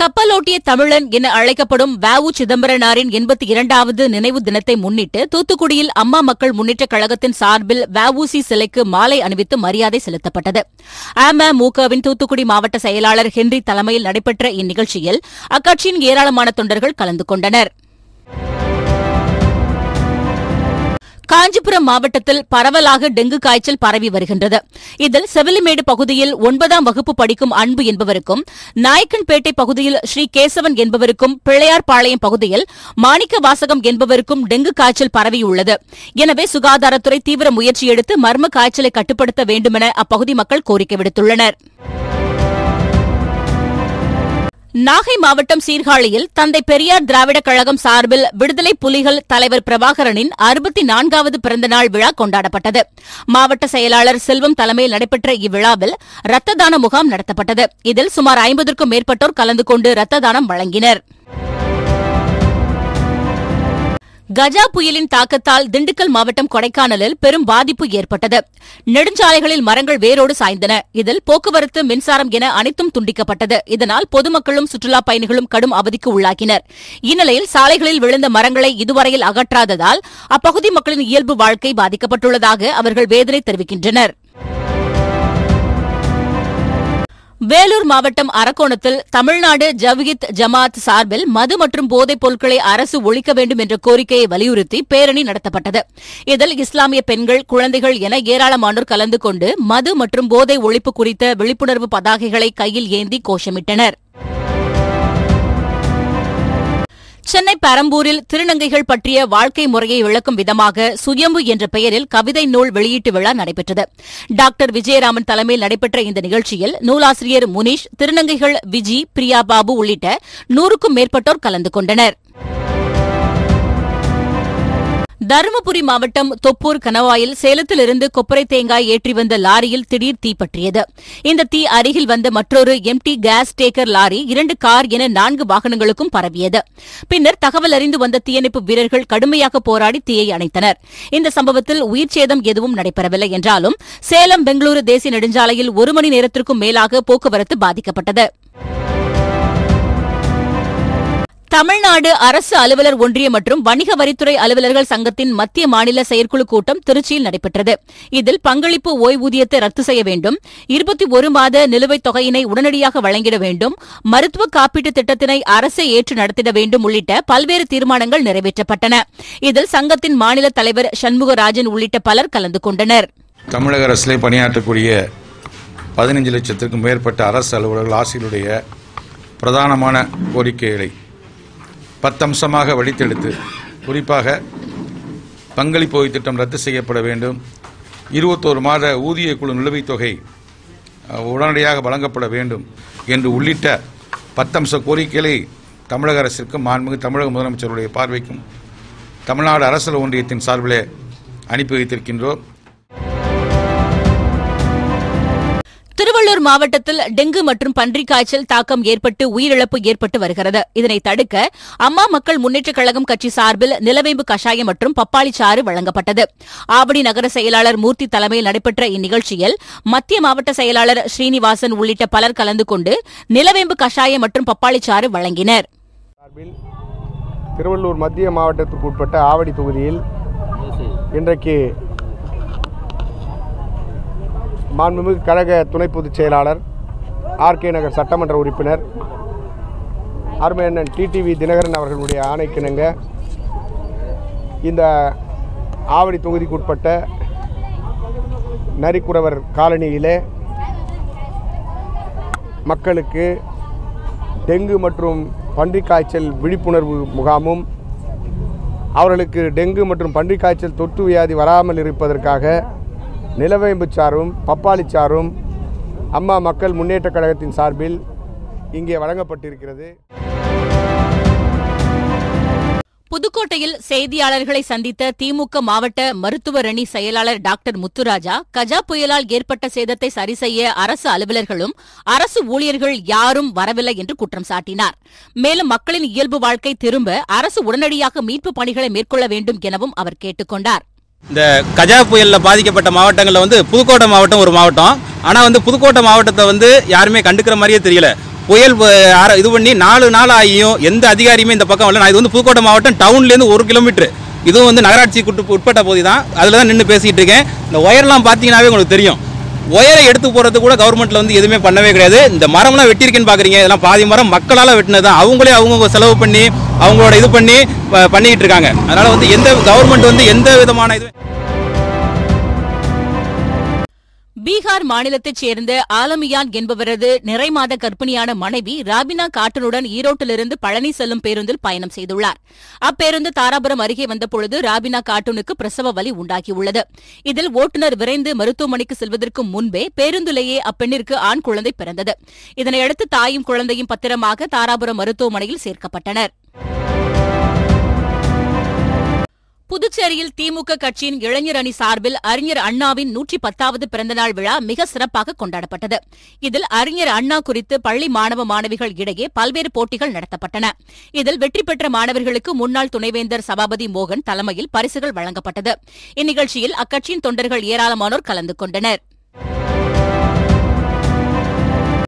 கப்பலோட்டிய தமிழன் என அழைக்கப்படும் வ.உ. சிதம்பரனாரின் எண்பத்தி இரண்டாவது நினைவு தினத்தை முன்னிட்டு தூத்துக்குடியில் அம்மா மக்கள் முன்னேற்றக் கழகத்தின் சார்பில் வ.உ.சி சிலைக்கு மாலை அணிவித்து மரியாதை செலுத்தப்பட்டது அமமுகவின் தூத்துக்குடி மாவட்ட செயலாளர் ஹென்றி தலைமையில் நடைபெற்ற இந்நிகழ்ச்சியில் அக்கட்சியின் ஏராளமான தொண்டர்கள் கலந்து கொண்டனர் காஞ்சிபுரம் மாவட்டத்தில் பரவலாக டெங்கு காய்ச்சல் பரவி வருகின்றது இதில் செவிலிமேடு பகுதியில் ஒன்பதாம் வகுப்பு படிக்கும் அன்பு என்பவருக்கும் நாயக்கன்பேட்டை பகுதியில் ஸ்ரீ கேசவன் என்பவருக்கும் பிள்ளையார்பாளையம் பகுதியில் மாணிக்க வாசகம் என்பவருக்கும் டெங்கு காய்ச்சல் பரவியுள்ளது எனவே சுகாதாரத்துறை தீவிர முயற்சி எடுத்து மர்ம காய்ச்சலை கட்டுப்படுத்த வேண்டுமென அப்பகுதி மக்கள் கோரிக்கை விடுத்துள்ளனர் நாகை மாவட்டம் சீர்காழியில் தந்தை பெரியார் திராவிடக் கழகம் சார்பில் விடுதலை புலிகள் தலைவர் பிரபாகரனின் அறுபத்தி நான்காவது பிறந்தநாள் விழா கொண்டாடப்பட்டது மாவட்ட செயலாளர் செல்வம் தலைமையில் நடைபெற்ற இவ்விழாவில் ரத்த தான முகாம் நடத்தப்பட்டது இதில் சுமார் ஐம்பதற்கும் மேற்பட்டோர் கலந்து கொண்டு ரத்த தானம் வழங்கினர் கஜா புயலின் தாக்கத்தால் திண்டுக்கல் மாவட்டம் கொடைக்கானலில் பெரும் பாதிப்பு ஏற்பட்டது நெடுஞ்சாலைகளில் மரங்கள் வேரோடு சாய்ந்தன இதில் போக்குவரத்து மின்சாரம் என அனைத்தும் துண்டிக்கப்பட்டது இதனால் பொதுமக்களும் சுற்றுலாப் பயணிகளும் கடும் அவதிக்கு உள்ளாகினர் இந்நிலையில் சாலைகளில் விழுந்த மரங்களை இதுவரையில் அகற்றாததால் அப்பகுதி மக்களின் இயல்பு வாழ்க்கை பாதிக்கப்பட்டுள்ளதாக அவர்கள் வேதனை தெரிவிக்கின்றனர் வேலூர் மாவட்டம் அரக்கோணத்தில் தமிழ்நாடு ஜவ்ஹித் ஜமாத் சார்பில் மது மற்றும் போதைப் பொருட்களை அரசு ஒழிக்க வேண்டும் என்ற கோரிக்கையை வலியுறுத்தி பேரணி நடத்தப்பட்டது இதில் இஸ்லாமிய பெண்கள் குழந்தைகள் என ஏராளமானோர் கலந்து கொண்டு மது மற்றும் போதை ஒழிப்பு குறித்த விழிப்புணர்வு பதாகைகளை கையில் ஏந்தி கோஷமிட்டனர் சென்னை பெரம்பூரில் திருநங்கைகள் பற்றிய வாழ்க்கை முறையை விளக்கும் விதமாக சுயம்பு என்ற பெயரில் கவிதை நூல் வெளியீட்டு விழா நடைபெற்றது டாக்டர் விஜயராமன் தலைமையில் நடைபெற்ற இந்த நிகழ்ச்சியில் நூலாசிரியர் முனீஷ் திருநங்கைகள் விஜி பிரியா பாபு உள்ளிட்ட நூறுக்கும் மேற்பட்டோர் கலந்து கொண்டனர் தருமபுரி மாவட்டம் தொப்பூர் கணவாயில் சேலத்திலிருந்து கொப்பரை தேங்காய் ஏற்றி வந்த லாரியில் திடீர் தீப்பற்றியது இந்த தீ அருகில் வந்த மற்றொரு எம்டி கேஸ் டேக்கர் லாரி இரண்டு கார் என நான்கு வாகனங்களுக்கும் பரவியது பின்னர் தகவல் அறிந்து வந்த தீயணைப்பு வீரர்கள் கடுமையாக போராடி தீயை அணைத்தனர் இந்த சம்பவத்தில் உயிர் சேதம் எதுவும் நடைபெறவில்லை என்றாலும் சேலம் பெங்களூரு தேசிய நெடுஞ்சாலையில் ஒரு மணி நேரத்திற்கும் மேலாக போக்குவரத்து பாதிக்கப்பட்டது தமிழ்நாடு அரசு அலுவலர் ஒன்றியம் மற்றும் வணிக வரித்துறை அலுவலர்கள் சங்கத்தின் மத்திய மாநில செயற்குழு கூட்டம் திருச்சியில் நடைபெற்றது இதில் பங்களிப்பு ஓய்வூதியத்தை ரத்து செய்ய வேண்டும் இருபத்தி ஒரு மாத நிலுவைத் தொகையினை உடனடியாக வழங்கிட வேண்டும் மருத்துவ காப்பீட்டுத் திட்டத்தினை அரசே ஏற்று நடத்திட வேண்டும் உள்ளிட்ட பல்வேறு தீர்மானங்கள் நிறைவேற்றப்பட்டன இதில் சங்கத்தின் மாநில தலைவர் சண்முகராஜன் உள்ளிட்ட பலர் கலந்து கொண்டனர் தமிழக அரசிலே பணியாற்றக்கூடிய பதினஞ்சு லட்சத்திற்கும் மேற்பட்ட அரசு அலுவலர்கள் ஆசிரியருடைய பிரதானமான கோரிக்கைகளை பத்தம்சமாக வழித்தெடுத்து குறிப்பாக பங்களிப்பு ஓய்வு திட்டம் ரத்து செய்யப்பட வேண்டும் இருபத்தோரு மாத ஊதிய குழு நிலுவைத் தொகை அஹ், உடனடியாக வழங்கப்பட வேண்டும் என்று உள்ளிட்ட பத்தம்ச கோரிக்கைகளை தமிழக அரசிற்கும் மாண்புமிகு தமிழக முதலமைச்சருடைய பார்வைக்கும் தமிழ்நாடு அரசு ஒன்றியத்தின் சார்பிலே அனுப்பி வைத்திருக்கின்றோம் திருவள்ளூர் மாவட்டத்தில் டெங்கு மற்றும் பன்றிக் காய்ச்சல் தாக்கம் ஏற்பட்டு உயிரிழப்பு ஏற்பட்டு வருகிறது இதனை தடுக்க அம்மா மக்கள் முன்னேற்றக் கழகம் கட்சி சார்பில் நிலவேம்பு கஷாயம் மற்றும் பப்பாளி சாறு வழங்கப்பட்டது ஆவடி நகர செயலாளர் மூர்த்தி தலைமையில் நடைபெற்ற இந்நிகழ்ச்சியில் மத்திய மாவட்ட செயலாளர் ஸ்ரீனிவாசன் உள்ளிட்ட பலர் கலந்து கொண்டு நிலவேம்பு கஷாயம் மற்றும் பப்பாளி சாறு வழங்கினர் சார்பில் திருவள்ளூர் மத்திய மாவட்டத்திற்கு உட்பட்ட ஆவடி தொகுதியில் இன்றைக்கு மாண்புமிகு கழக துணை பொதுச் செயலாளர் ஆர்கே நகர் சட்டமன்ற உறுப்பினர் அருமையண்ணன் டிடிவி தினகரன் அவர்களுடைய ஆணைக்கிணங்க இந்த ஆவடி தொகுதிக்கு உட்பட்ட நரிக்குறவர் காலனியிலே மக்களுக்கு டெங்கு மற்றும் பன்றிக் காய்ச்சல் விழிப்புணர்வு முகாமும் அவர்களுக்கு டெங்கு மற்றும் பன்றிக் காய்ச்சல் தொற்று வியாதி வராமல் இருப்பதற்காக நிலவேம்பு சாறும் பப்பாளி சாறும் அம்மா மக்கள் முன்னேற்றக் கழகத்தின் சார்பில் இங்கே வழங்கப்பட்டிருக்கிறது புதுக்கோட்டையில் செய்தியாளர்களை சந்தித்த திமுக மாவட்ட மருத்துவர் அணி செயலாளர் டாக்டர் முத்துராஜா கஜா புயலால் ஏற்பட்ட சேதத்தை சரிசெய்ய அரசு அலுவலர்களும் அரசு ஊழியர்கள் யாரும் வரவில்லை என்று குற்றம் சாட்டினார் மேலும் மக்களின் இயல்பு வாழ்க்கை திரும்ப அரசு உடனடியாக மீட்பு பணிகளை மேற்கொள்ள வேண்டும் எனவும் அவர் கேட்டுக் கொண்டார் இந்த கஜா புயலில் பாதிக்கப்பட்ட மாவட்டங்களில் வந்து புதுக்கோட்டை மாவட்டம் ஒரு மாவட்டம் ஆனால் வந்து புதுக்கோட்டை மாவட்டத்தை வந்து யாருமே கண்டுக்கிற மாதிரியே தெரியல புயல் அஹ், ஆர- இது பண்ணி நாலு நாள் ஆகியும் எந்த அதிகாரியுமே இந்த பக்கம் வரல நான் இது வந்து புதுக்கோட்டை மாவட்டம் டவுன்லேருந்து ஒரு கிலோமீட்டர் இதுவும் வந்து நகராட்சிக்கு உட்ப- உட்பட்ட பகுதி தான் அதில் தான் நின்று பேசிக்கிட்டு இருக்கேன் இந்த ஒயர்லாம் பார்த்தீங்கன்னாவே உங்களுக்கு தெரியும் ஒயரை எடுத்து போகிறது கூட கவர்மெண்ட்ல வந்து எதுவுமே பண்ணவே கிடையாது இந்த மரம்லாம் வெட்டியிருக்கேன்னு பார்க்குறீங்க இதெல்லாம் பாதி மரம் மக்களால் வெட்டினது தான் அவங்களே அவங்கவுங்க செலவு பண்ணி அவங்களோட இது பண்ணி ப- பண்ணிக்கிட்டு இருக்காங்க அதனால வந்து எந்த கவர்மெண்ட் வந்து எந்த விதமான இது பீகார் மாநிலத்தைச் சேர்ந்த ஆலமியான் என்பவரது நிறைமாத கர்ப்பிணியான மனைவி ராபினா காட்டனுடன் ஈரோட்டிலிருந்து பழனி செல்லும் பேருந்தில் பயணம் செய்துள்ளார் அப்பேருந்து தாராபுரம் அருகே வந்தபொழுது ராபினா காட்டூனுக்கு பிரசவ வலி உண்டாகியுள்ளது இதில் ஓட்டுநர் விரைந்து மருத்துவமனைக்கு செல்வதற்கு முன்பே பேருந்திலேயே அப்பெண்ணிற்கு ஆண் குழந்தை பிறந்தது இதனையடுத்து தாயும் குழந்தையும் பத்திரமாக தாராபுரம் மருத்துவமனையில் சேர்க்கப்பட்டனர் புதுச்சேரியில் திமுக கட்சியின் இளைஞர் அணி சார்பில் அறிஞர் அண்ணாவின் நூற்றி பத்தாவது பிறந்தநாள் விழா மிக சிறப்பாக கொண்டாடப்பட்டது இதில் அறிஞர் அண்ணா குறித்து பள்ளி மாணவ மாணவிகள் இடையே பல்வேறு போட்டிகள் நடத்தப்பட்டன இதில் வெற்றி பெற்ற மாணவர்களுக்கு முன்னாள் துணைவேந்தர் சபாபதி மோகன் தலைமையில் பரிசுகள் வழங்கப்பட்டது இந்நிகழ்ச்சியில் அக்கட்சியின் தொண்டர்கள் ஏராளமானோர் கலந்து கொண்டனர்